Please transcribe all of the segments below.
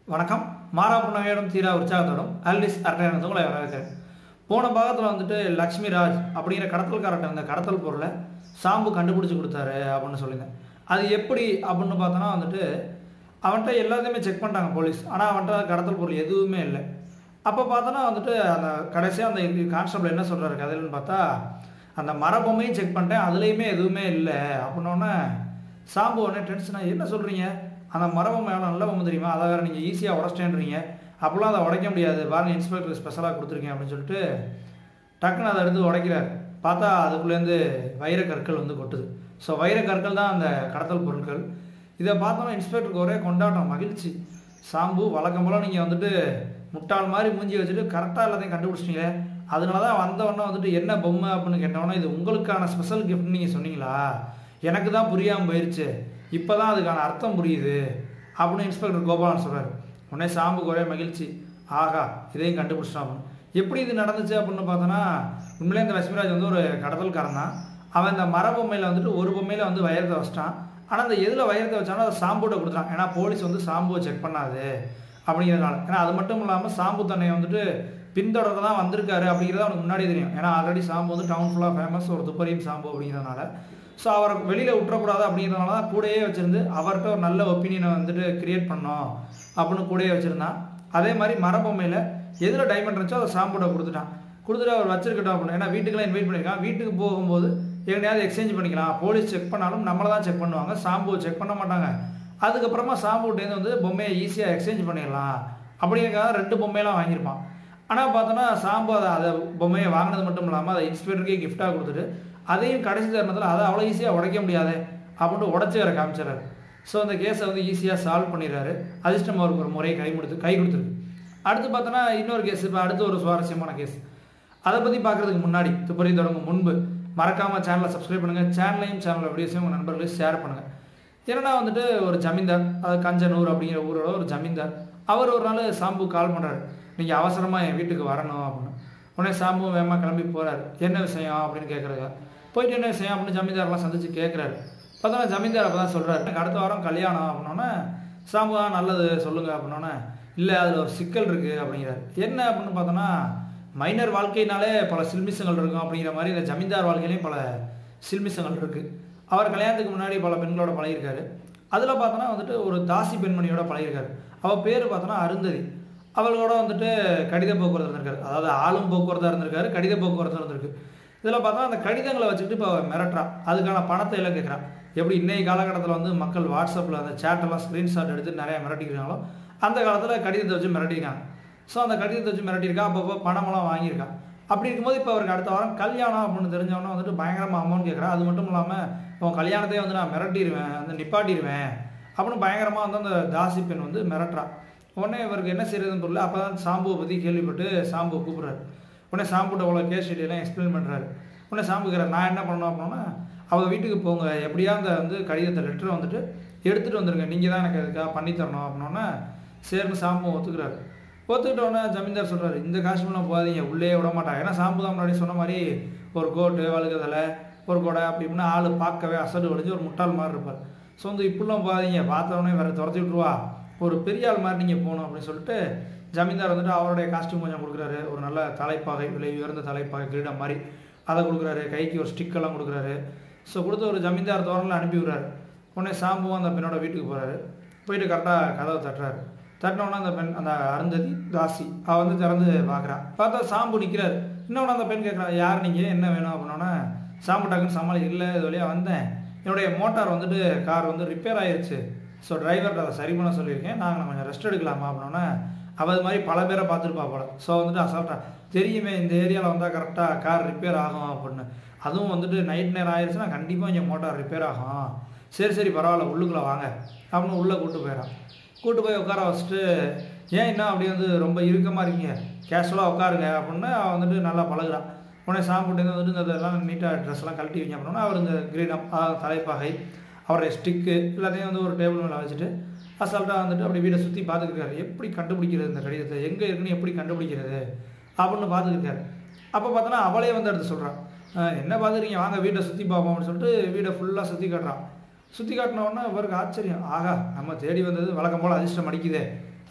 வணக்கம் மாறா புன்னகையோடும் தீரா உற்சாகத்தோடும் அல்டிஸ் அரட்டையானது உங்களை வரவேற்கிறேன் போன பாகத்தில் வந்துட்டு லக்ஷ்மி ராஜ் அப்படிங்கிற கடத்தல்காரட்ட இருந்த கடத்தல் பொருளை சாம்பு கண்டுபிடிச்சி கொடுத்தாரு அப்படின்னு சொல்லியிருந்தேன் அது எப்படி அப்படின்னு பார்த்தோன்னா வந்துட்டு அவன்கிட்ட எல்லாத்தையுமே செக் பண்ணிட்டாங்க போலீஸ் ஆனால் அவன்கிட்ட கடத்தல் பொருள் எதுவுமே இல்லை அப்போ பார்த்தோன்னா வந்துட்டு அந்த கடைசியாக அந்த கான்ஸ்டபிள் என்ன சொல்கிறாரு கதையில்னு பார்த்தா அந்த மரபொம்மையும் செக் பண்ணிட்டேன் அதுலேயுமே எதுவுமே இல்லை அப்படின்னோடனே சாம்பு உடனே டென்ஷனாக என்ன சொல்கிறீங்க அந்த மரபொம்மை எவ்வளோ நல்ல பொம்மை தெரியுமா அதை வேறு நீங்கள் ஈஸியாக உடச்சிட்டேன்றீங்க அப்போல்லாம் அதை உடைக்க முடியாது பாருங்க இன்ஸ்பெக்டர் ஸ்பெஷலாக கொடுத்துருக்கேன் அப்படின்னு சொல்லிட்டு டக்குன்னு அதை எடுத்து உடைக்கிறார் பார்த்தா அதுக்குள்ளேருந்து வைர கற்கள் வந்து கொட்டுது ஸோ வைர கற்கள் தான் அந்த கடத்தல் பொருட்கள் இதை பார்த்தோன்னா இன்ஸ்பெக்டருக்கு ஒரே கொண்டாட்டம் மகிழ்ச்சி சாம்பு வழக்கம் போல் நீங்கள் வந்துட்டு முட்டாள் மாதிரி மூஞ்சி வச்சுட்டு கரெக்டாக எல்லாத்தையும் கண்டுபிடிச்சிட்டீங்க அதனால தான் வந்தவொடனே வந்துட்டு என்ன பொம்மை அப்படின்னு கேட்டவொன்னே இது உங்களுக்கான ஸ்பெஷல் கிஃப்ட்னு நீங்கள் சொன்னீங்களா எனக்கு தான் புரியாமல் போயிடுச்சு இப்போ தான் அதுக்கான அர்த்தம் புரியுது அப்படின்னு இன்ஸ்பெக்டர் கோபாலன் சொல்கிறார் உடனே சாம்புக்கு ஒரே மகிழ்ச்சி ஆகா இதையும் கண்டுபிடிச்சிட்டான் அப்படின்னு. எப்படி இது நடந்துச்சு அப்படின்னு பார்த்தோன்னா உண்மையிலே இந்த லட்சுமிராஜ் வந்து ஒரு கடத்தல்காரன் தான் அவன் இந்த மர பொம்மையில் வந்துட்டு ஒரு பொம்மையில் வந்து வைரத்தை வச்சிட்டான் ஆனால் அந்த எதில் வைரத்தை வச்சானோ அதை சாம்புட்ட கொடுத்துட்டான் ஏன்னா போலீஸ் வந்து சாம்புவை செக் பண்ணாது அப்படிங்கிறதுனால ஏன்னா அது மட்டும் இல்லாமல் சாம்பு தன்னை வந்துட்டு பின்தொடர்ந்து தான் வந்திருக்காரு அப்படிங்கிறது அவனுக்கு முன்னாடி தெரியும் ஏன்னா ஆல்ரெடி சாம்பு வந்து டவுன் ஃபுல்லாக ஃபேமஸ் ஒரு துப்பறியும் சாம்பு அப்படிங்கிறதுனால ஸோ அவரை வெளியில் விட்டுறக்கூடாது அப்படிங்கிறதுனால தான் கூடயே வச்சுருந்து அவர்கிட்ட ஒரு நல்ல ஒப்பீனியனை வந்துட்டு கிரியேட் பண்ணோம் அப்படின்னு கூடயே வச்சுருந்தான் அதே மாதிரி மரபொம்மையில் எதில் டைமண்ட் இருந்துச்சோ அதை சாம்புட கொடுத்துட்டான் கொடுத்துட்டு அவர் வச்சிருக்கட்டும் அப்படின்னு ஏன்னா வீட்டுக்கெல்லாம் இன்வைட் பண்ணியிருக்கான் வீட்டுக்கு போகும்போது எங்கேயாவது எக்ஸ்சேஞ்ச் பண்ணிக்கலாம் போலீஸ் செக் பண்ணாலும் நம்மளை தான் செக் பண்ணுவாங்க சாம்புவை செக் பண்ண மாட்டாங்க அதுக்கப்புறமா சாம்புட்டேருந்து வந்து பொம்மையை ஈஸியாக எக்ஸ்சேஞ்ச் பண்ணிடலாம் அப்படிங்கிறக்காக ரெண்டு பொம்மையெல்லாம் வாங்கியிருப்பான் ஆனால் பார்த்தோன்னா சாம்பு அதை அதை பொம்மையை வாங்கினது மட்டும் இல்லாமல் அதை இன்ஸ்பெக்டருக்கே கிஃப்டாக கொடுத்துட்டு அதையும் கடைசி தருணத்தில் அதை அவ்வளோ ஈஸியாக உடைக்க முடியாது அப்படின்ட்டு உடச்சி வேற காமிச்சிடறாரு ஸோ அந்த கேஸை வந்து ஈஸியாக சால்வ் பண்ணிடுறாரு அதிர்ஷ்டம் அவருக்கு ஒரு முறை கை கொடுத்து கை கொடுத்துருக்கு அடுத்து பார்த்தோன்னா இன்னொரு கேஸ் இப்போ அடுத்து ஒரு சுவாரஸ்யமான கேஸ் அதை பற்றி பார்க்குறதுக்கு முன்னாடி துப்பறி தொடங்கும் முன்பு மறக்காமல் சேனலை சப்ஸ்கிரைப் பண்ணுங்கள் சேனலையும் சேனல் வீடியோஸையும் உங்கள் நண்பர்களுக்கு ஷேர் பண்ணுங்கள் என்னன்னா வந்துட்டு ஒரு ஜமீன்தார் அது கஞ்சனூர் அப்படிங்கிற ஊரோட ஒரு ஜமீன்தார் அவர் ஒரு நாள் சாம்பு கால் பண்ணுறாரு நீங்கள் அவசரமாக என் வீட்டுக்கு வரணும் அப்படின்னு உடனே சாம்பு வேகமாக கிளம்பி போகிறாரு என்ன விஷயம் அப்படின்னு கேட்குறாங்க போயிட்டு என்ன விஷயம் அப்படின்னு ஜமீன்தார்லாம் சந்திச்சு கேட்குறாரு பார்த்தோன்னா ஜமீன்தார் அப்போ தான் சொல்கிறாரு எனக்கு அடுத்த வாரம் கல்யாணம் அப்படின்னோடனே சாம்பு "ஆ, நல்லது சொல்லுங்கள் அப்படின்னோடனே இல்லை அதில் ஒரு சிக்கல் இருக்குது அப்படிங்கிறாரு என்ன அப்படின்னு பார்த்தோன்னா மைனர் வாழ்க்கையினாலே பல சில்மிசங்கள் இருக்கும் அப்படிங்கிற மாதிரி இந்த ஜமீன்தார் வாழ்க்கையிலையும் பல சில்மிசங்கள் இருக்குது அவர் கல்யாணத்துக்கு முன்னாடி பல பெண்களோட பழகியிருக்காரு அதில் பார்த்தோன்னா வந்துட்டு ஒரு தாசி பெண்மணியோட பழகியிருக்காரு அவள் பேர் பார்த்தோன்னா அருந்ததி அவளோட வந்துட்டு கடித போக்குவரத்து இருந்திருக்காரு அதாவது ஆளும் போக்குவரத்தாக இருந்திருக்காரு கடித போக்குவரத்து இருந்திருக்கு இதில் பார்த்தா அந்த கடிதங்களை வச்சுக்கிட்டு இப்போ மிரட்டுறா அதுக்கான பணத்தை எல்லாம் கேட்குறா எப்படி இன்னைய காலகட்டத்தில் வந்து மக்கள் வாட்ஸ்அப்பில் அந்த சேட்டெல்லாம் ஸ்க்ரீன்ஷாட் எடுத்து நிறைய மிரட்டிக்கிறாங்களோ அந்த காலத்தில் கடிதத்தை வச்சு மிரட்டியிருக்காங்க ஸோ அந்த கடிதத்தை வச்சு மிரட்டியிருக்கா அப்பப்போ பணமெல்லாம் வாங்கியிருக்கா அப்படி இருக்கும்போது இப்போ அவருக்கு அடுத்த வாரம் கல்யாணம் அப்படின்னு தெரிஞ்சவொன்னே வந்துட்டு பயங்கரமாக அமௌண்ட் கேட்குறா அது மட்டும் இல்லாமல் உன் கல்யாணத்தையே வந்து நான் மிரட்டிடுவேன் வந்து நிப்பாட்டிடுவேன் அப்படின்னு பயங்கரமாக வந்து அந்த தாசி பெண் வந்து மிரட்டுறா உடனே இவருக்கு என்ன செய்யறதுன்னு தெரியல அப்போ தான் சாம்புவை பற்றி கேள்விப்பட்டு சாம்புவை கூப்பிட்றாரு உடனே சாம்புட்ட அவ்வளோ கேஸ் எல்லாம் எக்ஸ்பிளைன் பண்ணுறாரு உடனே சாம்புக்கிறார் நான் என்ன பண்ணணும் அப்படின்னா அவங்க வீட்டுக்கு போங்க எப்படியா அந்த வந்து கடிதத்தை லெட்டரை வந்துட்டு எடுத்துகிட்டு வந்துருங்க நீங்கள் தான் எனக்கு அதுக்காக பண்ணி தரணும் அப்படின்னோடனே சேர்னு சாம்பு ஒத்துக்கிறாரு ஒத்துக்கிட்டோன்னே ஜமீன்தார் சொல்கிறாரு இந்த காஸ்டியூம்லாம் போகாதீங்க உள்ளே விட மாட்டாங்க ஏன்னா சாம்பு தான் முன்னாடி சொன்ன மாதிரி ஒரு கோட்டு வழுகுதலை ஒரு கொடை அப்படி இப்படின்னு ஆள் பார்க்கவே அசடு ஒழிஞ்சு ஒரு முட்டாள் மாதிரி இருப்பார் ஸோ வந்து இப்படிலாம் போகாதீங்க பார்த்தவொடனே வேறு துரத்தி விட்ருவா ஒரு பெரிய ஆள் மாதிரி நீங்கள் போகணும் அப்படின்னு சொல்லிட்டு ஜமீன்தார் வந்துட்டு அவருடைய காஸ்டியூம் கொஞ்சம் கொடுக்குறாரு ஒரு நல்ல தலைப்பாகை விலை உயர்ந்த தலைப்பாகை கிரீடம் மாதிரி அதை கொடுக்குறாரு கைக்கு ஒரு ஸ்டிக்கெல்லாம் கொடுக்குறாரு ஸோ கொடுத்து ஒரு ஜமீன்தார் தோரணில் அனுப்பி விடுறாரு உடனே சாம்புவும் அந்த பெண்ணோட வீட்டுக்கு போகிறாரு போயிட்டு கரெக்டாக கதவை தட்டுறாரு தட்டினோடனே அந்த பெண் அந்த அருந்ததி தாசி அவள் வந்து திறந்து பார்க்குறா பார்த்தா சாம்பு நிற்கிறாரு இன்னொன்று அந்த பெண் கேட்குறா யார் நீங்கள் என்ன வேணும் அப்படின்னோடனே சாம்பு டக்குன்னு சமாளி இல்லை இது வழியாக வந்தேன் என்னுடைய மோட்டார் வந்துட்டு கார் வந்து ரிப்பேர் ஆயிருச்சு ஸோ டிரைவர்கிட்ட அதை சரி பண்ண சொல்லியிருக்கேன் நாங்கள் கொஞ்சம் ரெஸ்ட் எடுக்கலாமா அப்படின்னோடனே அவள் இது மாதிரி பல பேரை பார்த்துருப்பா போல ஸோ வந்துட்டு அசால்ட்டா தெரியுமே இந்த ஏரியாவில் வந்தால் கரெக்டாக கார் ரிப்பேர் ஆகும் அப்படின்னு அதுவும் வந்துட்டு நைட் நேரம் ஆயிடுச்சுன்னா கண்டிப்பாக இங்கே மோட்டார் ரிப்பேர் ஆகும் சரி சரி பரவாயில்ல உள்ளுக்குள்ளே வாங்க அப்படின்னு உள்ளே கூட்டு போயிடான் கூட்டு போய் உட்கார வச்சுட்டு ஏன் என்ன அப்படி வந்து ரொம்ப இறுக்கமாக இருக்கீங்க கேஷுவலாக உட்காருங்க அப்படின்னு அவன் வந்துட்டு நல்லா பழகுறான் உடனே சாப்பிட்டு வந்துட்டு இந்த இதெல்லாம் நீட்டாக ட்ரெஸ்லாம் கழட்டி வைங்க அப்படின்னா அவர் இந்த கிரீடம் அதாவது தலைப்பாகை அவருடைய ஸ்டிக்கு எல்லாத்தையும் வந்து ஒரு டேபிள் மேலே வச்சுட்டு அசால்ட்டாக வந்துட்டு அப்படி வீடை சுற்றி பார்த்துக்கிருக்காரு எப்படி கண்டுபிடிக்கிறது இந்த கடிதத்தை எங்கே இருக்குன்னு எப்படி கண்டுபிடிக்கிறது அப்படின்னு பார்த்துக்கிருக்காரு அப்போ பார்த்தோன்னா அவளே வந்து எடுத்து சொல்கிறான் என்ன பார்த்துக்கிறீங்க வாங்க வீட்டை சுற்றி பார்ப்போம் அப்படின்னு சொல்லிட்டு வீடை ஃபுல்லாக சுற்றி காட்டுறான் சுற்றி காட்டின உடனே இவருக்கு ஆச்சரியம் ஆகா நம்ம தேடி வந்தது வழக்கம் போல் அதிர்ஷ்டம் அடிக்குதே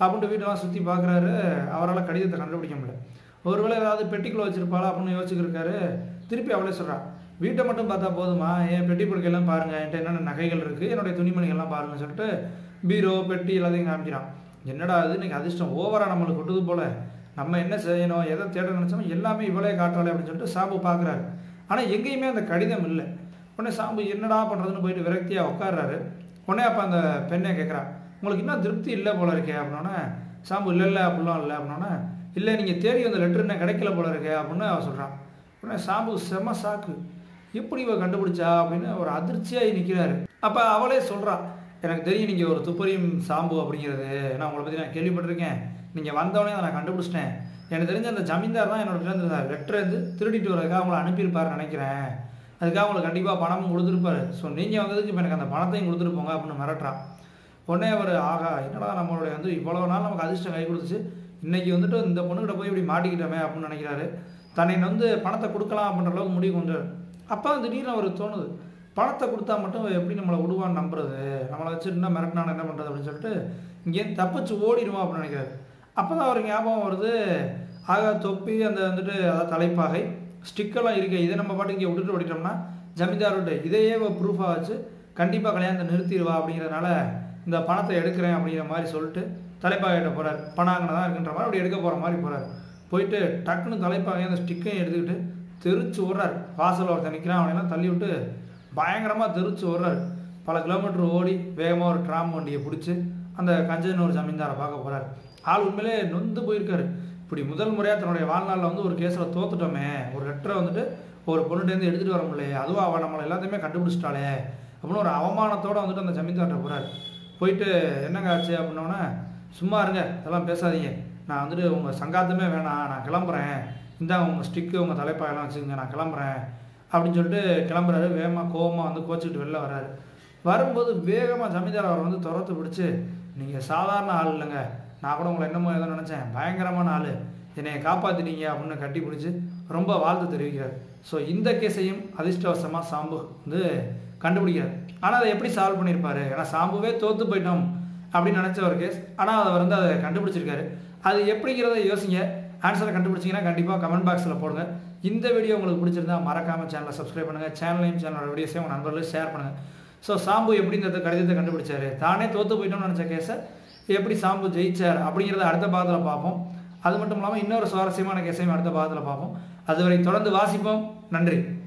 அப்படின்ட்டு வீட்டெல்லாம் சுற்றி பார்க்குறாரு அவரால் கடிதத்தை கண்டுபிடிக்க முடியல ஒருவேளை ஏதாவது பெட்டிக்குள்ளே வச்சிருப்பாளா அப்படின்னு யோசிச்சுருக்காரு திருப்பி அவளே சொல்றா வீட்டை மட்டும் பார்த்தா போதுமா என் பெட்டி படுக்கையெல்லாம் பாருங்கள் என்கிட்ட என்னென்ன நகைகள் இருக்குது என்னுடைய துணிமணிகள்லாம் பாருங்கன்னு சொல்லிட்டு பீரோ பெட்டி எல்லாத்தையும் காமிக்கிறான் என்னடா அது இன்னைக்கு அதிர்ஷ்டம் ஓவராக நம்மளுக்கு கொட்டுது போல நம்ம என்ன செய்யணும் எதை தேட நினச்சோமோ எல்லாமே இவளே காட்டுறாளே அப்படின்னு சொல்லிட்டு சாம்பு பார்க்குறாரு ஆனால் எங்கேயுமே அந்த கடிதம் இல்லை உடனே சாம்பு என்னடா பண்ணுறதுன்னு போயிட்டு விரக்தியாக உட்கார்றாரு உடனே அப்போ அந்த பெண்ணை கேட்குறா உங்களுக்கு இன்னும் திருப்தி இல்லை போல இருக்கே அப்படின்னோடனே சாம்பு இல்லை இல்லை அப்படிலாம் இல்லை அப்படின்னோடனே இல்லை நீங்கள் தேடி வந்த லெட்ரு என்ன கிடைக்கல போல இருக்கே அப்படின்னு அவன் சொல்கிறான் உடனே சாம்பு செம சாக்கு எப்படி இவ கண்டுபிடிச்சா அப்படின்னு ஒரு அதிர்ச்சியாகி நிற்கிறாரு அப்போ அவளே சொல்கிறா எனக்கு தெரியும் நீங்கள் ஒரு துப்பறியும் சாம்பு அப்படிங்கிறது நான் உங்களை பற்றி நான் கேள்விப்பட்டிருக்கேன் நீங்கள் வந்தவொடனே அதை நான் கண்டுபிடிச்சிட்டேன் எனக்கு தெரிஞ்ச அந்த ஜமீன்தார் தான் என்னோட இந்த லெட்டர் வந்து திருடிட்டு வரதுக்காக உங்களை அனுப்பியிருப்பாருன்னு நினைக்கிறேன் அதுக்காக உங்களுக்கு கண்டிப்பாக பணமும் கொடுத்துருப்பாரு ஸோ நீங்கள் வந்ததுக்கு இப்போ எனக்கு அந்த பணத்தையும் கொடுத்துட்டு போங்க அப்படின்னு மிரட்டுறான் உடனே அவர் ஆகா என்னடா நம்மளுடைய வந்து இவ்வளோ நாள் நமக்கு அதிர்ஷ்டம் கை கொடுத்துச்சு இன்னைக்கு வந்துட்டு இந்த பொண்ணுகிட்ட போய் இப்படி மாட்டிக்கிட்டோமே அப்படின்னு நினைக்கிறாரு தன்னை வந்து பணத்தை கொடுக்கலாம் அப்படின்ற அளவுக்கு முடிவு கொஞ்சம் அப்போ திடீர்னு அவருக்கு தோணுது பணத்தை கொடுத்தா மட்டும் எப்படி நம்மளை விடுவான்னு நம்புறது நம்மளை வச்சு இன்னும் மிரட்டினான என்ன பண்ணுறது அப்படின்னு சொல்லிட்டு இங்கேருந்து தப்பிச்சு ஓடிடுவோம் அப்படின்னு நினைக்கிறாரு அப்போ தான் அவருக்கு ஞாபகம் வருது ஆகா தொப்பி அந்த வந்துட்டு அதாவது தலைப்பாகை ஸ்டிக்கெல்லாம் இருக்கு இதை நம்ம பாட்டு இங்கே விட்டுட்டு ஓடிட்டோம்னா ஜமீன்தார்கிட்ட இதையே ப்ரூஃபாக வச்சு கண்டிப்பாக கல்யாணத்தை நிறுத்திடுவா அப்படிங்கிறதுனால இந்த பணத்தை எடுக்கிறேன் அப்படிங்கிற மாதிரி சொல்லிட்டு தலைப்பாகிட்ட போகிறார் பணம் அங்கே தான் இருக்குன்ற மாதிரி அப்படி எடுக்க போகிற மாதிரி போகிறார் போயிட்டு டக்குன்னு தலைப்பாகை அந்த ஸ்டிக்கையும் எடுத்துக்கிட்டு தெரிச்சு விட்றாரு வாசல் ஒருத்தன் நிற்கிறான் அவனையெல்லாம் தள்ளி விட்டு பயங்கரமாக தெரிச்சு விட்றாரு பல கிலோமீட்டர் ஓடி வேகமாக ஒரு ட்ராம் வண்டியை பிடிச்சி அந்த கஞ்சன் ஒரு ஜமீன்தாரை பார்க்க போகிறார் ஆள் உண்மையிலே நொந்து போயிருக்காரு இப்படி முதல் முறையாக தன்னுடைய வாழ்நாளில் வந்து ஒரு கேஸில் தோத்துட்டோமே ஒரு லெட்டரை வந்துட்டு ஒரு பொண்ணுகிட்டேருந்து எடுத்துகிட்டு வர முடியல அதுவும் அவள் நம்மளை எல்லாத்தையுமே கண்டுபிடிச்சிட்டாளே அப்படின்னு ஒரு அவமானத்தோட வந்துட்டு அந்த ஜமீன்தார்கிட்ட போகிறார் போயிட்டு என்னங்க ஆச்சு அப்படின்னோடனே சும்மா இருங்க இதெல்லாம் பேசாதீங்க நான் வந்துட்டு உங்கள் சங்காத்தமே வேணாம் நான் கிளம்புறேன் இந்தாங்க உங்கள் ஸ்டிக்கு உங்கள் தலைப்பாயெல்லாம் வச்சுக்கோங்க நான் கிளம்புறேன் அப்படின்னு சொல்லிட்டு கிளம்புறாரு வேகமாக கோவமாக வந்து கோச்சிக்கிட்டு வெளில வர்றாரு வரும்போது வேகமாக ஜமீன்தார் அவரை வந்து துரத்து பிடிச்சி நீங்கள் சாதாரண ஆள் இல்லைங்க நான் கூட உங்களை என்னமோ ஏதோ நினச்சேன் பயங்கரமான ஆள் என்னை காப்பாற்றிட்டீங்க அப்படின்னு கட்டி பிடிச்சி ரொம்ப வாழ்த்து தெரிவிக்கிறார் ஸோ இந்த கேஸையும் அதிர்ஷ்டவசமாக சாம்பு வந்து கண்டுபிடிக்கிறார் ஆனால் அதை எப்படி சால்வ் பண்ணியிருப்பாரு ஏன்னா சாம்புவே தோற்று போயிட்டோம் அப்படின்னு நினச்ச ஒரு கேஸ் ஆனால் அவர் வந்து அதை கண்டுபிடிச்சிருக்காரு அது எப்படிங்கிறத யோசிங்க ஆன்சரை கண்டுபிடிச்சிங்கன்னா கண்டிப்பாக கமெண்ட் பாக்ஸில் போடுங்க இந்த வீடியோ உங்களுக்கு பிடிச்சிருந்தா மறக்காமல் சேனலை சப்ஸ்கிரைப் பண்ணுங்கள் சேனலையும் சேனலோட வீடியோஸையும் உங்கள் நண்பர்களுக்கு ஷேர் பண்ணுங்கள் ஸோ சாம்பு எப்படி இந்த கடிதத்தை கண்டுபிடிச்சாரு தானே தோற்று போயிட்டோம்னு நினச்ச கேஸை எப்படி சாம்பு ஜெயிச்சார் அப்படிங்கிறத அடுத்த பாகத்தில் பார்ப்போம் அது மட்டும் இல்லாமல் இன்னொரு சுவாரஸ்யமான கேஸையும் அடுத்த பாகத்தில் பார்ப்போம் அதுவரை தொடர்ந்து வாசிப்போம் நன்றி